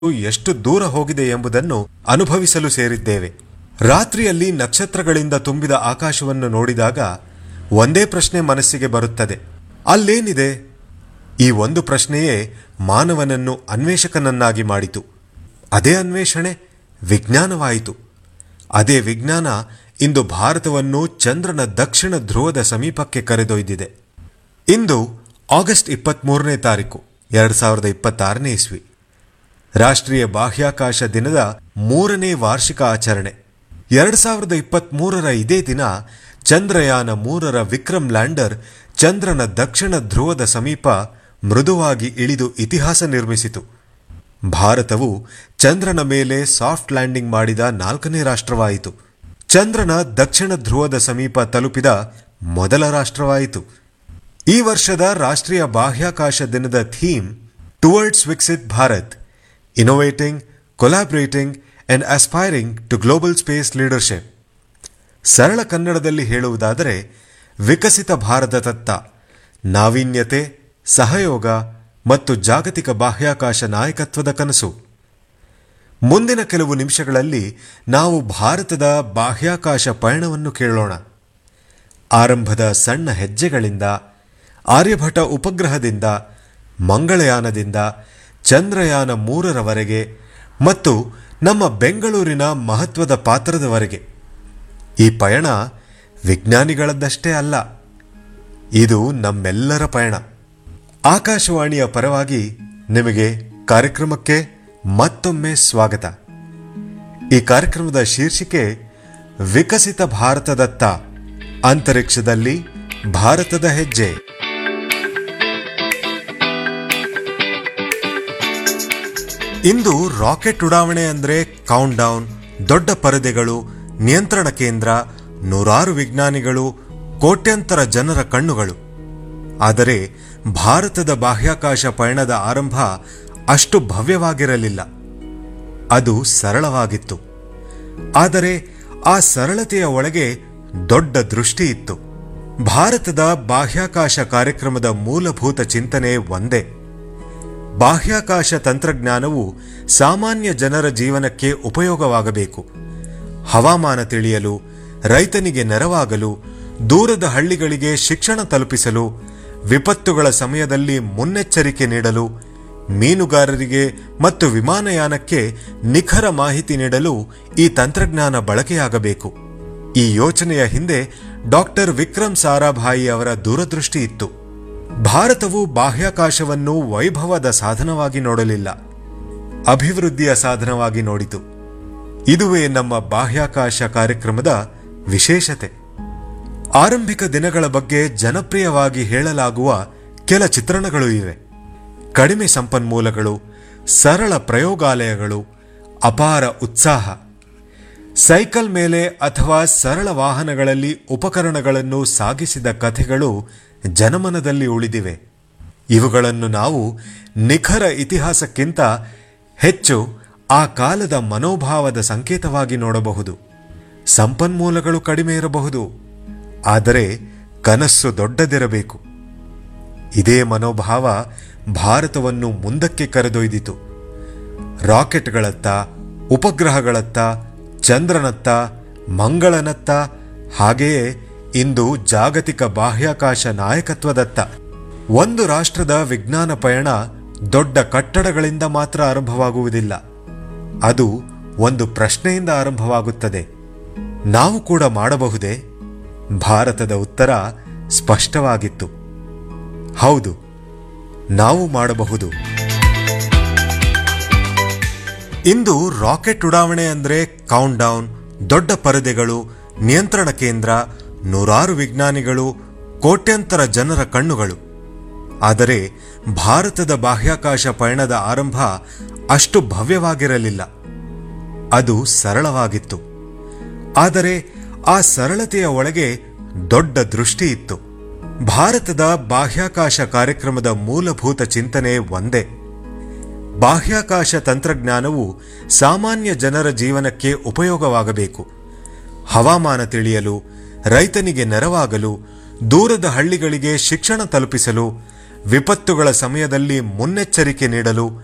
ಎಷ್ಟು ದೂರ ಹೋಗಿದೆ ಎಂಬುದನ್ನು ಅನುಭವಿಸಲು ಸೇರಿದ್ದೇವೆ ರಾತ್ರಿಯಲ್ಲಿ ನಕ್ಷತ್ರಗಳಿಂದ ತುಂಬಿದ ಆಕಾಶವನ್ನು ನೋಡಿದಾಗ ಒಂದೇ ಪ್ರಶ್ನೆ ಮನಸ್ಸಿಗೆ ಬರುತ್ತದೆ ಅಲ್ಲೇನಿದೆ ಈ ಒಂದು ಪ್ರಶ್ನೆಯೇ ಮಾನವನನ್ನು ಅನ್ವೇಷಕನನ್ನಾಗಿ ಮಾಡಿತು ಅದೇ ಅನ್ವೇಷಣೆ ವಿಜ್ಞಾನವಾಯಿತು ಅದೇ ವಿಜ್ಞಾನ ಇಂದು ಭಾರತವನ್ನು ಚಂದ್ರನ ದಕ್ಷಿಣ ಧ್ರುವದ ಸಮೀಪಕ್ಕೆ ಕರೆದೊಯ್ದಿದೆ ಇಂದು ಆಗಸ್ಟ್ ಇಪ್ಪತ್ತ್ಮೂರನೇ ತಾರೀಕು ಎರಡು ಸಾವಿರದ ಇಪ್ಪತ್ತಾರನೇ ಇಸ್ವಿ ರಾಷ್ಟ್ರೀಯ ಬಾಹ್ಯಾಕಾಶ ದಿನದ ಮೂರನೇ ವಾರ್ಷಿಕ ಆಚರಣೆ ಎರಡು ಸಾವಿರದ ಇಪ್ಪತ್ತ್ಮೂರರ ಇದೇ ದಿನ ಚಂದ್ರಯಾನ ಮೂರರ ವಿಕ್ರಮ್ ಲ್ಯಾಂಡರ್ ಚಂದ್ರನ ದಕ್ಷಿಣ ಧ್ರುವದ ಸಮೀಪ ಮೃದುವಾಗಿ ಇಳಿದು ಇತಿಹಾಸ ನಿರ್ಮಿಸಿತು ಭಾರತವು ಚಂದ್ರನ ಮೇಲೆ ಸಾಫ್ಟ್ ಲ್ಯಾಂಡಿಂಗ್ ಮಾಡಿದ ನಾಲ್ಕನೇ ರಾಷ್ಟ್ರವಾಯಿತು ಚಂದ್ರನ ದಕ್ಷಿಣ ಧ್ರುವದ ಸಮೀಪ ತಲುಪಿದ ಮೊದಲ ರಾಷ್ಟ್ರವಾಯಿತು ಈ ವರ್ಷದ ರಾಷ್ಟ್ರೀಯ ಬಾಹ್ಯಾಕಾಶ ದಿನದ theme towards Viksit Bharat innovating collaborating and aspiring to global space leadership ಸರಳ ಕನ್ನಡದಲ್ಲಿ ಹೇಳುವುದಾದರೆ ವಿಕಸಿತ ಭಾರತದತ್ತ ನಾವೀನ್ಯತೆ ಸಹಯೋಗ ಮತ್ತು ಜಾಗತಿಕ ಬಾಹ್ಯಾಕಾಶ ನಾಯಕತ್ವದ ಕನಸು ಮುಂದಿನ ಕೆಲವು ನಿಮಿಷಗಳಲ್ಲಿ ನಾವು ಭಾರತದ ಬಾಹ್ಯಾಕಾಶ ಪಯಣವನ್ನು ಕೇಳೋಣ ಆರಂಭದ ಸಣ್ಣ ಹೆಜ್ಜೆಗಳಿಂದ ಆರ್ಯಭಟ ಉಪಗ್ರಹದಿಂದ ಮಂಗಳಯಾನದಿಂದ ಚಂದ್ರಯಾನ ಮೂರರವರೆಗೆ ಮತ್ತು ನಮ್ಮ ಬೆಂಗಳೂರಿನ ಮಹತ್ವದ ಪಾತ್ರದವರೆಗೆ ಈ ಪಯಣ ವಿಜ್ಞಾನಿಗಳದ್ದಷ್ಟೇ ಅಲ್ಲ ಇದು ನಮ್ಮೆಲ್ಲರ ಪಯಣ ಆಕಾಶವಾಣಿಯ ಪರವಾಗಿ ನಿಮಗೆ ಕಾರ್ಯಕ್ರಮಕ್ಕೆ ಮತ್ತೊಮ್ಮೆ ಸ್ವಾಗತ ಈ ಕಾರ್ಯಕ್ರಮದ ಶೀರ್ಷಿಕೆ ವಿಕಸಿತ ಭಾರತದತ್ತ ಅಂತರಿಕ್ಷದಲ್ಲಿ ಭಾರತದ ಹೆಜ್ಜೆ ಇಂದು ರಾಕೆಟ್ ಉಡಾವಣೆ ಅಂದ್ರೆ ಕೌಂಟ್ ಡೌನ್ ದೊಡ್ಡ ಪರದೆಗಳು ನಿಯಂತ್ರಣ ಕೇಂದ್ರ ನೂರಾರು ವಿಜ್ಞಾನಿಗಳು ಕೋಟ್ಯಂತರ ಜನರ ಕಣ್ಣುಗಳು ಆದರೆ ಭಾರತದ ಬಾಹ್ಯಾಕಾಶ ಪಯಣದ ಆರಂಭ ಅಷ್ಟು ಭವ್ಯವಾಗಿರಲಿಲ್ಲ ಅದು ಸರಳವಾಗಿತ್ತು ಆದರೆ ಆ ಸರಳತೆಯ ಒಳಗೆ ದೊಡ್ಡ ದೃಷ್ಟಿ ಇತ್ತು ಭಾರತದ ಬಾಹ್ಯಾಕಾಶ ಕಾರ್ಯಕ್ರಮದ ಮೂಲಭೂತ ಚಿಂತನೆ ಒಂದೇ ಬಾಹ್ಯಾಕಾಶ ತಂತ್ರಜ್ಞಾನವು ಸಾಮಾನ್ಯ ಜನರ ಜೀವನಕ್ಕೆ ಉಪಯೋಗವಾಗಬೇಕು ಹವಾಮಾನ ತಿಳಿಯಲು ರೈತನಿಗೆ ನೆರವಾಗಲು ದೂರದ ಹಳ್ಳಿಗಳಿಗೆ ಶಿಕ್ಷಣ ತಲುಪಿಸಲು ವಿಪತ್ತುಗಳ ಸಮಯದಲ್ಲಿ ಮುನ್ನೆಚ್ಚರಿಕೆ ನೀಡಲು ಮೀನುಗಾರರಿಗೆ ಮತ್ತು ವಿಮಾನಯಾನಕ್ಕೆ ನಿಖರ ಮಾಹಿತಿ ನೀಡಲು ಈ ತಂತ್ರಜ್ಞಾನ ಬಳಕೆಯಾಗಬೇಕು ಈ ಯೋಚನೆಯ ಹಿಂದೆ ಡಾಕ್ಟರ್ ವಿಕ್ರಮ್ ಸಾರಾಭಾಯಿ ಅವರ ದೂರದೃಷ್ಟಿ ಇತ್ತು ಭಾರತವು ಬಾಹ್ಯಾಕಾಶವನ್ನು ವೈಭವದ ಸಾಧನವಾಗಿ ನೋಡಲಿಲ್ಲ ಅಭಿವೃದ್ಧಿಯ ಸಾಧನವಾಗಿ ನೋಡಿತು ಇದುವೇ ನಮ್ಮ ಬಾಹ್ಯಾಕಾಶ ಕಾರ್ಯಕ್ರಮದ ವಿಶೇಷತೆ ಆರಂಭಿಕ ದಿನಗಳ ಬಗ್ಗೆ ಜನಪ್ರಿಯವಾಗಿ ಹೇಳಲಾಗುವ ಕೆಲ ಚಿತ್ರಣಗಳು ಇವೆ ಕಡಿಮೆ ಸಂಪನ್ಮೂಲಗಳು ಸರಳ ಪ್ರಯೋಗಾಲಯಗಳು ಅಪಾರ ಉತ್ಸಾಹ ಸೈಕಲ್ ಮೇಲೆ ಅಥವಾ ಸರಳ ವಾಹನಗಳಲ್ಲಿ ಉಪಕರಣಗಳನ್ನು ಸಾಗಿಸಿದ ಕಥೆಗಳು ಜನಮನದಲ್ಲಿ ಉಳಿದಿವೆ ಇವುಗಳನ್ನು ನಾವು ನಿಖರ ಇತಿಹಾಸಕ್ಕಿಂತ ಹೆಚ್ಚು ಆ ಕಾಲದ ಮನೋಭಾವದ ಸಂಕೇತವಾಗಿ ನೋಡಬಹುದು ಸಂಪನ್ಮೂಲಗಳು ಕಡಿಮೆ ಇರಬಹುದು ಆದರೆ ಕನಸ್ಸು ದೊಡ್ಡದಿರಬೇಕು ಇದೇ ಮನೋಭಾವ ಭಾರತವನ್ನು ಮುಂದಕ್ಕೆ ಕರೆದೊಯ್ದಿತು ರಾಕೆಟ್ಗಳತ್ತ ಉಪಗ್ರಹಗಳತ್ತ ಚಂದ್ರನತ್ತ ಮಂಗಳನತ್ತ ಹಾಗೆಯೇ ಇಂದು ಜಾಗತಿಕ ಬಾಹ್ಯಾಕಾಶ ನಾಯಕತ್ವದತ್ತ ಒಂದು ರಾಷ್ಟ್ರದ ವಿಜ್ಞಾನ ಪಯಣ ದೊಡ್ಡ ಕಟ್ಟಡಗಳಿಂದ ಮಾತ್ರ ಆರಂಭವಾಗುವುದಿಲ್ಲ ಅದು ಒಂದು ಪ್ರಶ್ನೆಯಿಂದ ಆರಂಭವಾಗುತ್ತದೆ ನಾವು ಕೂಡ ಮಾಡಬಹುದೇ ಭಾರತದ ಉತ್ತರ ಸ್ಪಷ್ಟವಾಗಿತ್ತು ಹೌದು ನಾವು ಮಾಡಬಹುದು ಇಂದು ರಾಕೆಟ್ ಉಡಾವಣೆ ಅಂದ್ರೆ ಕೌಂಟ್ ಡೌನ್ ದೊಡ್ಡ ಪರದೆಗಳು ನಿಯಂತ್ರಣ ಕೇಂದ್ರ ನೂರಾರು ವಿಜ್ಞಾನಿಗಳು ಕೋಟ್ಯಂತರ ಜನರ ಕಣ್ಣುಗಳು ಆದರೆ ಭಾರತದ ಬಾಹ್ಯಾಕಾಶ ಪಯಣದ ಆರಂಭ ಅಷ್ಟು ಭವ್ಯವಾಗಿರಲಿಲ್ಲ ಅದು ಸರಳವಾಗಿತ್ತು ಆದರೆ ಆ ಸರಳತೆಯ ಒಳಗೆ ದೊಡ್ಡ ದೃಷ್ಟಿ ಇತ್ತು ಭಾರತದ ಬಾಹ್ಯಾಕಾಶ ಕಾರ್ಯಕ್ರಮದ ಮೂಲಭೂತ ಚಿಂತನೆ ಒಂದೇ ಬಾಹ್ಯಾಕಾಶ ತಂತ್ರಜ್ಞಾನವು ಸಾಮಾನ್ಯ ಜನರ ಜೀವನಕ್ಕೆ ಉಪಯೋಗವಾಗಬೇಕು ಹವಾಮಾನ ತಿಳಿಯಲು ರೈತನಿಗೆ ನೆರವಾಗಲು ದೂರದ ಹಳ್ಳಿಗಳಿಗೆ ಶಿಕ್ಷಣ ತಲುಪಿಸಲು ವಿಪತ್ತುಗಳ ಸಮಯದಲ್ಲಿ ಮುನ್ನೆಚ್ಚರಿಕೆ ನೀಡಲು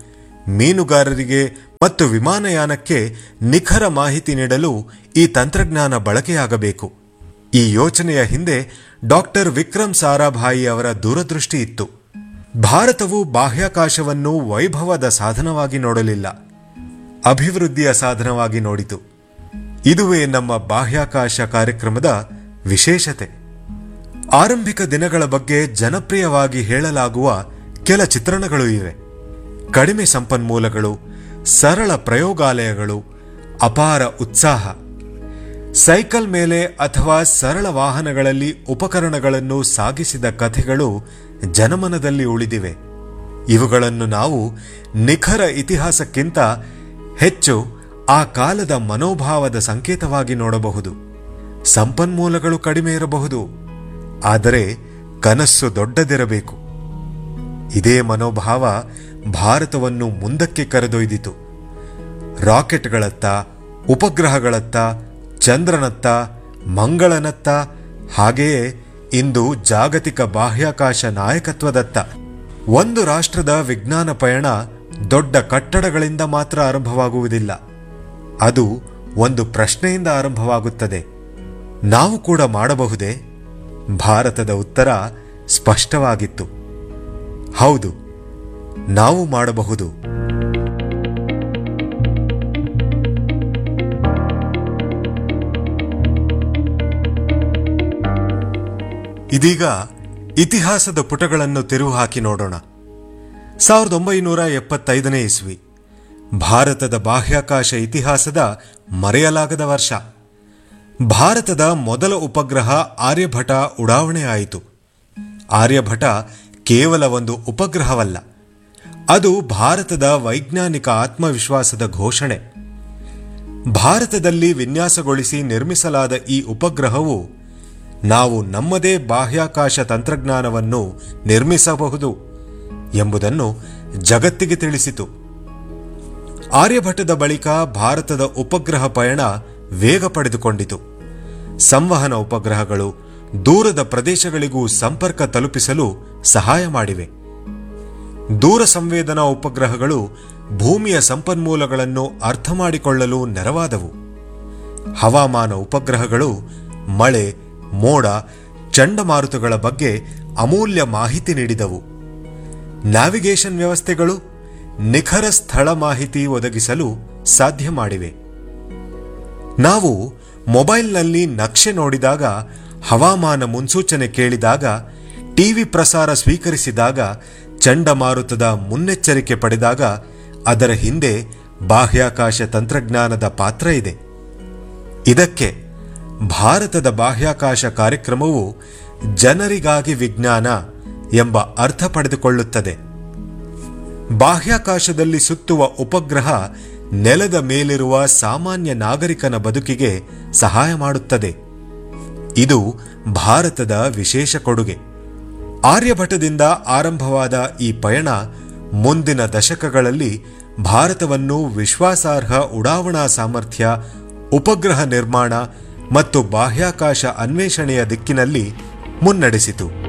ಮೀನುಗಾರರಿಗೆ ಮತ್ತು ವಿಮಾನಯಾನಕ್ಕೆ ನಿಖರ ಮಾಹಿತಿ ನೀಡಲು ಈ ತಂತ್ರಜ್ಞಾನ ಬಳಕೆಯಾಗಬೇಕು ಈ ಯೋಚನೆಯ ಹಿಂದೆ ಡಾಕ್ಟರ್ ವಿಕ್ರಮ್ ಸಾರಾಭಾಯಿ ಅವರ ದೂರದೃಷ್ಟಿ ಇತ್ತು ಭಾರತವು ಬಾಹ್ಯಾಕಾಶವನ್ನು ವೈಭವದ ಸಾಧನವಾಗಿ ನೋಡಲಿಲ್ಲ ಅಭಿವೃದ್ಧಿಯ ಸಾಧನವಾಗಿ ನೋಡಿತು ಇದುವೇ ನಮ್ಮ ಬಾಹ್ಯಾಕಾಶ ಕಾರ್ಯಕ್ರಮದ ವಿಶೇಷತೆ ಆರಂಭಿಕ ದಿನಗಳ ಬಗ್ಗೆ ಜನಪ್ರಿಯವಾಗಿ ಹೇಳಲಾಗುವ ಕೆಲ ಚಿತ್ರಣಗಳು ಇವೆ ಕಡಿಮೆ ಸಂಪನ್ಮೂಲಗಳು ಸರಳ ಪ್ರಯೋಗಾಲಯಗಳು ಅಪಾರ ಉತ್ಸಾಹ ಸೈಕಲ್ ಮೇಲೆ ಅಥವಾ ಸರಳ ವಾಹನಗಳಲ್ಲಿ ಉಪಕರಣಗಳನ್ನು ಸಾಗಿಸಿದ ಕಥೆಗಳು ಜನಮನದಲ್ಲಿ ಉಳಿದಿವೆ ಇವುಗಳನ್ನು ನಾವು ನಿಖರ ಇತಿಹಾಸಕ್ಕಿಂತ ಹೆಚ್ಚು ಆ ಕಾಲದ ಮನೋಭಾವದ ಸಂಕೇತವಾಗಿ ನೋಡಬಹುದು ಸಂಪನ್ಮೂಲಗಳು ಕಡಿಮೆ ಇರಬಹುದು ಆದರೆ ಕನಸ್ಸು ದೊಡ್ಡದಿರಬೇಕು ಇದೇ ಮನೋಭಾವ ಭಾರತವನ್ನು ಮುಂದಕ್ಕೆ ಕರೆದೊಯ್ದಿತು ರಾಕೆಟ್ಗಳತ್ತ ಉಪಗ್ರಹಗಳತ್ತ ಚಂದ್ರನತ್ತ ಮಂಗಳನತ್ತ ಹಾಗೆಯೇ ಇಂದು ಜಾಗತಿಕ ಬಾಹ್ಯಾಕಾಶ ನಾಯಕತ್ವದತ್ತ ಒಂದು ರಾಷ್ಟ್ರದ ವಿಜ್ಞಾನ ಪಯಣ ದೊಡ್ಡ ಕಟ್ಟಡಗಳಿಂದ ಮಾತ್ರ ಆರಂಭವಾಗುವುದಿಲ್ಲ ಅದು ಒಂದು ಪ್ರಶ್ನೆಯಿಂದ ಆರಂಭವಾಗುತ್ತದೆ ನಾವು ಕೂಡ ಮಾಡಬಹುದೇ ಭಾರತದ ಉತ್ತರ ಸ್ಪಷ್ಟವಾಗಿತ್ತು ಹೌದು ನಾವು ಮಾಡಬಹುದು ಇದೀಗ ಇತಿಹಾಸದ ಪುಟಗಳನ್ನು ತಿರುವು ಹಾಕಿ ನೋಡೋಣ ಸಾವಿರದ ಒಂಬೈನೂರ ಎಪ್ಪತ್ತೈದನೇ ಇಸ್ವಿ ಭಾರತದ ಬಾಹ್ಯಾಕಾಶ ಇತಿಹಾಸದ ಮರೆಯಲಾಗದ ವರ್ಷ ಭಾರತದ ಮೊದಲ ಉಪಗ್ರಹ ಆರ್ಯಭಟ ಉಡಾವಣೆ ಆಯಿತು ಆರ್ಯಭಟ ಕೇವಲ ಒಂದು ಉಪಗ್ರಹವಲ್ಲ ಅದು ಭಾರತದ ವೈಜ್ಞಾನಿಕ ಆತ್ಮವಿಶ್ವಾಸದ ಘೋಷಣೆ ಭಾರತದಲ್ಲಿ ವಿನ್ಯಾಸಗೊಳಿಸಿ ನಿರ್ಮಿಸಲಾದ ಈ ಉಪಗ್ರಹವು ನಾವು ನಮ್ಮದೇ ಬಾಹ್ಯಾಕಾಶ ತಂತ್ರಜ್ಞಾನವನ್ನು ನಿರ್ಮಿಸಬಹುದು ಎಂಬುದನ್ನು ಜಗತ್ತಿಗೆ ತಿಳಿಸಿತು ಆರ್ಯಭಟದ ಬಳಿಕ ಭಾರತದ ಉಪಗ್ರಹ ಪಯಣ ವೇಗ ಪಡೆದುಕೊಂಡಿತು ಸಂವಹನ ಉಪಗ್ರಹಗಳು ದೂರದ ಪ್ರದೇಶಗಳಿಗೂ ಸಂಪರ್ಕ ತಲುಪಿಸಲು ಸಹಾಯ ಮಾಡಿವೆ ದೂರ ಸಂವೇದನಾ ಉಪಗ್ರಹಗಳು ಭೂಮಿಯ ಸಂಪನ್ಮೂಲಗಳನ್ನು ಅರ್ಥ ಮಾಡಿಕೊಳ್ಳಲು ನೆರವಾದವು ಹವಾಮಾನ ಉಪಗ್ರಹಗಳು ಮಳೆ ಮೋಡ ಚಂಡಮಾರುತಗಳ ಬಗ್ಗೆ ಅಮೂಲ್ಯ ಮಾಹಿತಿ ನೀಡಿದವು ನ್ಯಾವಿಗೇಷನ್ ವ್ಯವಸ್ಥೆಗಳು ನಿಖರ ಸ್ಥಳ ಮಾಹಿತಿ ಒದಗಿಸಲು ಸಾಧ್ಯ ಮಾಡಿವೆ ನಾವು ಮೊಬೈಲ್ನಲ್ಲಿ ನಕ್ಷೆ ನೋಡಿದಾಗ ಹವಾಮಾನ ಮುನ್ಸೂಚನೆ ಕೇಳಿದಾಗ ಟಿವಿ ಪ್ರಸಾರ ಸ್ವೀಕರಿಸಿದಾಗ ಚಂಡಮಾರುತದ ಮುನ್ನೆಚ್ಚರಿಕೆ ಪಡೆದಾಗ ಅದರ ಹಿಂದೆ ಬಾಹ್ಯಾಕಾಶ ತಂತ್ರಜ್ಞಾನದ ಪಾತ್ರ ಇದೆ ಇದಕ್ಕೆ ಭಾರತದ ಬಾಹ್ಯಾಕಾಶ ಕಾರ್ಯಕ್ರಮವು ಜನರಿಗಾಗಿ ವಿಜ್ಞಾನ ಎಂಬ ಅರ್ಥ ಪಡೆದುಕೊಳ್ಳುತ್ತದೆ ಬಾಹ್ಯಾಕಾಶದಲ್ಲಿ ಸುತ್ತುವ ಉಪಗ್ರಹ ನೆಲದ ಮೇಲಿರುವ ಸಾಮಾನ್ಯ ನಾಗರಿಕನ ಬದುಕಿಗೆ ಸಹಾಯ ಮಾಡುತ್ತದೆ ಇದು ಭಾರತದ ವಿಶೇಷ ಕೊಡುಗೆ ಆರ್ಯಭಟದಿಂದ ಆರಂಭವಾದ ಈ ಪಯಣ ಮುಂದಿನ ದಶಕಗಳಲ್ಲಿ ಭಾರತವನ್ನು ವಿಶ್ವಾಸಾರ್ಹ ಉಡಾವಣಾ ಸಾಮರ್ಥ್ಯ ಉಪಗ್ರಹ ನಿರ್ಮಾಣ ಮತ್ತು ಬಾಹ್ಯಾಕಾಶ ಅನ್ವೇಷಣೆಯ ದಿಕ್ಕಿನಲ್ಲಿ ಮುನ್ನಡೆಸಿತು